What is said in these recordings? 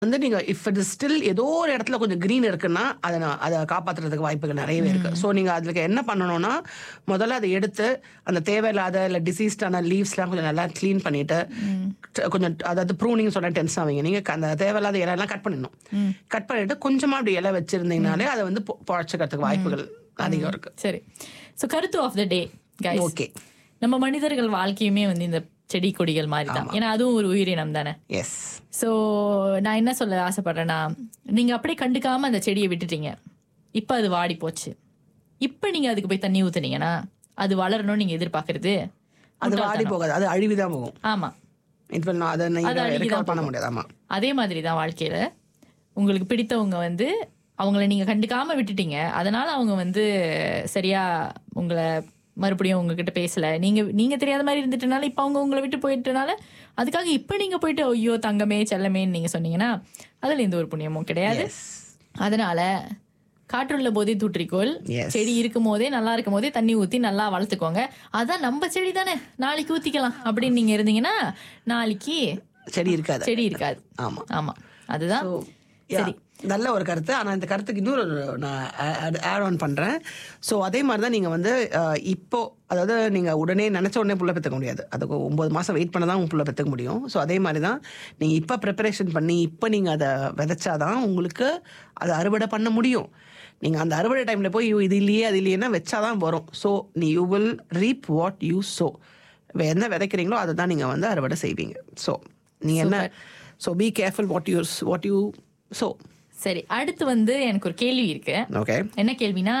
வந்து நீங்க if it still ஏதோ ஒரு இடத்துல கொஞ்சம் green இருக்குன்னா அதை நான் அதை காப்பாத்துறதுக்கு வாய்ப்புகள் நிறையவே இருக்கு ஸோ நீங்க அதுக்கு என்ன பண்ணணும்னா முதல்ல அதை எடுத்து அந்த தேவையில்லாத இல்லை டிசீஸ்டான லீவ்ஸ்லாம் கொஞ்சம் நல்லா க்ளீன் பண்ணிட்டு ட- கொஞ்சம் அதாவது ப்ரூனிங் சொன்ன டென்ஸ் ஆவீங்க நீங்க அந்த தேவையில்லாத இலையெல்லாம் கட் பண்ணிடணும் கட் பண்ணிட்டு கொஞ்சமா அப்படி இலை வச்சிருந்தீங்கனாலே அதை வந்து பொ- பொழைச்சிக்கிறதுக்கு வாய்ப்புகள் அதிகம் இருக்கு சரி ஸோ கருத்து of the day guys okay நம்ம மனிதர்கள் வாழ்க்கையுமே வந்து இந்த செடி கொடிகள் மாதிரி தான் ஏன்னா அதுவும் ஒரு உயிரினம் தானே எஸ் ஸோ நான் என்ன சொல்ல ஆசைப்படுறேன்னா நீங்க அப்படியே கண்டுக்காம அந்த செடியை விட்டுட்டீங்க இப்போ அது வாடி போச்சு இப்போ நீங்க அதுக்கு போய் தண்ணி ஊத்துனீங்கன்னா அது வளரணும்னு நீங்க எதிர்பார்க்கறது அது வாடி போகாது அது அழிவுதான் போகும் ஆமா இட் வில் அதை அது நீங்க அழுகிதான் ரெக்கார்ட் பண்ண முடியாது ஆமா அதே மாதிரி தான் வாழ்க்கையில உங்களுக்கு பிடித்தவங்க வந்து அவங்கள நீங்க கண்டுக்காம விட்டுட்டீங்க அதனால அவங்க வந்து சரியா உங்களை மறுபடியும் உங்ககிட்ட பேசல நீங்க நீங்க தெரியாத மாதிரி இருந்துட்டனால இப்ப அவங்க உங்களை விட்டு போயிட்டனால அதுக்காக இப்ப நீங்க போயிட்டு ஐயோ தங்கமே செல்லமேன்னு நீங்க சொன்னீங்கன்னா அதுல எந்த ஒரு புண்ணியமும் கிடையாது எஸ் அதனால காற்றுள்ள போதே தூற்றிக்கோள் Yes. செடி இருக்கும் போதே நல்லா இருக்கும் போதே தண்ணி ஊத்தி நல்லா வளர்த்துக்கோங்க அதான் நம்ம செடி தானே நாளைக்கு ஊத்திக்கலாம் அப்படின்னு நீங்க இருந்தீங்கன்னா நாளைக்கு செடி இருக்காது செடி இருக்காது ஆமா ஆமா அதுதான் So, yeah, நல்ல ஒரு கருத்து ஆனால் இந்த கருத்துக்கு இன்னொரு ஒரு நான் ஆட் ஆன் பண்ணுறேன் ஸோ அதே மாதிரி தான் நீங்கள் வந்து அஹ், இப்போ அதாவது நீங்கள் உடனே நினச்ச உடனே புள்ள பெற்றுக்க முடியாது அதுக்கு ஒம்பது மாதம் வெயிட் பண்ண தான் உங்க புள்ள பெற்றுக்க முடியும் ஸோ அதே மாதிரி தான் நீங்கள் இப்போ ப்ரிப்பரேஷன் பண்ணி இப்போ நீங்கள் அதை விதைச்சாதான் உங்களுக்கு அதை அறுவடை பண்ண முடியும் நீங்கள் அந்த அறுவடை டைமில் போய் ஐயோ, இது இல்லையே அது இல்லையேன்னா வச்சாதான் வரும் ஸோ நீ you will reap what you sow என்ன விதைக்கிறீங்களோ அதை தான் நீங்கள் வந்து அறுவடை செய்வீங்க ஸோ நீங்கள் என்ன so be careful what you what you so சரி அடுத்து வந்து எனக்கு ஒரு கேள்வி இருக்கு ஓகே என்ன கேள்வினா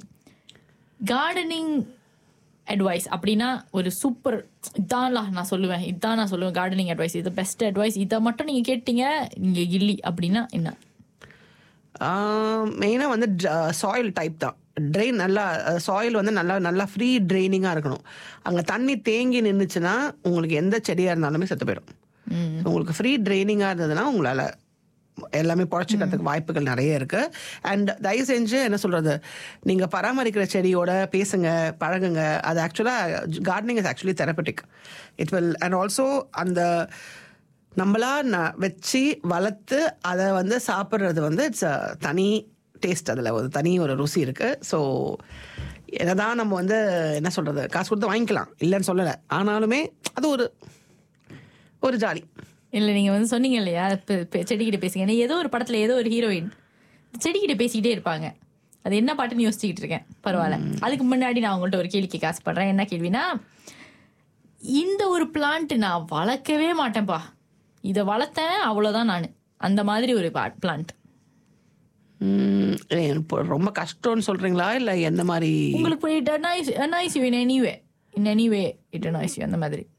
கார்டனிங் அட்வைஸ் அப்படின்னா ஒரு சூப்பர் இதான்லா நான் சொல்லுவேன் இதான் நான் சொல்லுவேன் கார்டனிங் அட்வைஸ் இது பெஸ்ட் அட்வைஸ் இதை மட்டும் நீங்க கேட்டீங்க நீங்க இல்லி அப்படின்னா என்ன மெயினாக வந்து சாயில் டைப் தான் ட்ரெயின் நல்லா சாயில் வந்து நல்லா நல்லா ஃப்ரீ ட்ரைனிங்காக இருக்கணும் அங்கே தண்ணி தேங்கி நின்றுச்சுன்னா உங்களுக்கு எந்த செடியாக இருந்தாலுமே செத்து போயிடும் உங்களுக்கு ஃப்ரீ ட்ரைனிங்காக இருந்ததுன்னா உங்களால் எல்லாமே பொழைச்சிக்கிறதுக்கு வாய்ப்புகள் நிறைய இருக்கு அண்ட் தயவு செஞ்சு என்ன சொல்றது நீங்க பராமரிக்கிற செடியோட பேசுங்க பழகுங்க அது ஆக்சுவலாக gardening is actually therapeutic it will and also அந்த நம்மளா ந- வச்சு வளர்த்து அதை வந்து சாப்பிட்றது வந்து இட்ஸ் தனி டேஸ்ட் அதில் ஒரு தனி ஒரு ருசி இருக்கு ஸோ என்னதான் நம்ம வந்து என்ன சொல்றது காசு கொடுத்து வாங்கிக்கலாம் இல்லைன்னு சொல்லலை ஆனாலுமே அது ஒரு ஒரு ஜாலி இல்ல நீங்க வந்து சொன்னீங்க இல்லையா பெ- பெ- செடிகிட்ட பேசுங்க நீ ஏதோ ஒரு படத்துல ஏதோ ஒரு ஹீரோயின் செடிகிட்ட பேசிக்கிட்டே இருப்பாங்க அது என்ன பாட்டுன்னு யோசிச்சுக்கிட்டு இருக்கேன் பரவாயில்ல அதுக்கு முன்னாடி நான் உங்கள்ட்ட ஒரு கேள்விக்கு காசு பண்றேன் என்ன கேள்வினா இந்த ஒரு பிளான்ட் நான் வளர்க்கவே மாட்டேன்ப்பா இதை வளர்த்தேன் அவ்வளவுதான் நான் அந்த மாதிரி ஒரு பிளான்ட் ம், இப்போ ரொம்ப கஷ்டம்னு சொல்றீங்களா இல்லை எந்த மாதிரி உங்களுக்கு it annoys annoys you in anyway in anyway it annoys you அந்த மாதிரி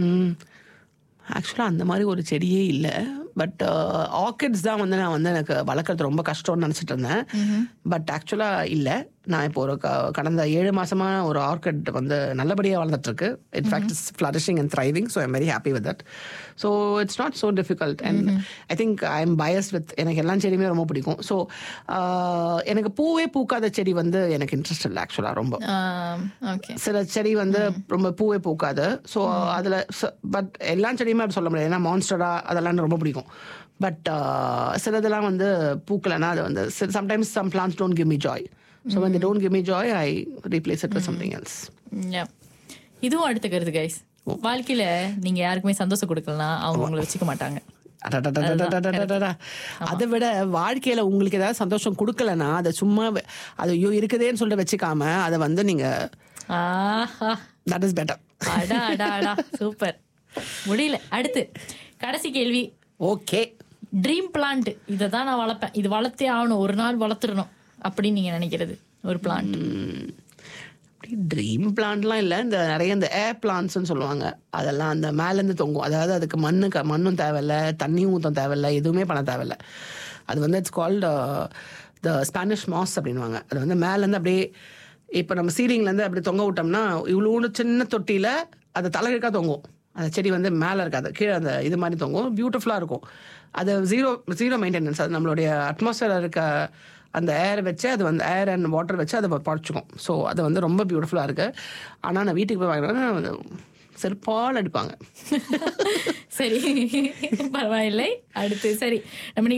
ஆக்சுவலாக அந்த மாதிரி ஒரு செடியே இல்லை பட் ஆர்கிட்ஸ் தான் வந்து நான் வந்து எனக்கு வளர்க்குறது ரொம்ப கஷ்டம்னு நினச்சிட்டு இருந்தேன் பட் ஆக்சுவலாக இல்லை நான் இப்போ ஒரு க- கடந்த ஏழு மாசமா ஒரு ஆர்கிட் வந்து நல்லபடியாக வளர்ந்துட்டு இருக்கு in fact it's flourishing and thriving so I'm very happy with that so it's not so difficult and I think I am biased with எனக்கு எல்லா செடியுமே ரொம்ப பிடிக்கும் ஸோ எனக்கு பூவே பூக்காத செடி வந்து எனக்கு இன்ட்ரெஸ்ட் இல்லை ஆக்சுவலாக ரொம்ப ஓகே சில செடி வந்து ரொம்ப பூவே பூக்காது ஸோ அதில் பட் எல்லா செடியுமே அப்படி சொல்ல முடியாது ஏன்னா மான்ஸ்டரா அதெல்லாம் எனக்கு ரொம்ப பிடிக்கும் பட் சிலதெல்லாம் வந்து பூக்கலைன்னா அது வந்து sometimes some plants don't give me joy so when they don't give me joy I replace it with something else Yeah. இதுவும் அடுத்த கருத்து கைஸ் வாழ்க்கையில நீங்க யாருக்குமே சந்தோஷம் கொடுக்கலாம் அவங்க உங்களை வச்சுக்க மாட்டாங்க அடடடடடடடடடடடா. அதை விட வாழ்க்கையில உங்களுக்கு ஏதாவது சந்தோஷம் கொடுக்கலன்னா அதை சும்மா வெ- அது ஐயோ இருக்குதேன்னு சொல்லிட்டு வச்சுக்காம அதை வந்து நீங்க ஆஹா தட் இஸ் பெட்டர் அடா அடா அடா சூப்பர் முடியல அடுத்து கடைசி கேள்வி ஓகே ட்ரீம் பிளான்ட் இதை தான் நான் வளர்ப்பேன் இது வளர்த்தே ஆகணும் ஒரு நாள் வளர்த்துடணும் அப்படின்னு நீங்க நினைக்கிறது ஒரு பிளான்ட் அப்படி ட்ரீம் பிளான்ட்லாம் இல்லை இந்த நிறைய இந்த ஏர் பிளான்ட்ஸ்னு சொல்லுவாங்க அதெல்லாம் அந்த மேலேருந்து தொங்கும் அதாவது அதுக்கு மண்ணு க மண்ணும் தேவையில்ல தண்ணியும் ஊற்ற தேவையில்ல எதுவுமே பண்ண தேவையில்ல அது வந்து it's called the Spanish moss அப்படின்வாங்க அது வந்து மேலேருந்து அப்படியே இப்போ நம்ம சீலிங்லேருந்து அப்படி தொங்க விட்டோம்னா இவ்வளோ சின்ன தொட்டியில் அது தலைகீழா தொங்கும் அந்த செடி வந்து மேலே இருக்காது கீழே அந்த இது மாதிரி தொங்கும் பியூட்டிஃபுல்லாக இருக்கும் அது ஜீரோ ஜீரோ மெயின்டெனன்ஸ் அது நம்மளுடைய அட்மாஸ்பியர் இருக்க அந்த ஏர் வச்சு அது வந்து ஏர் அண்ட் வாட்டர் வச்சு அதை பழச்சிக்கும் ஸோ அது வந்து ரொம்ப பியூட்டிஃபுல்லாக இருக்குது ஆனால் நான் வீட்டுக்கு போய் வாங்கினா செருப்பால் அடிப்பாங்க சரி பரவாயில்லை அடுத்து சரி நம்ம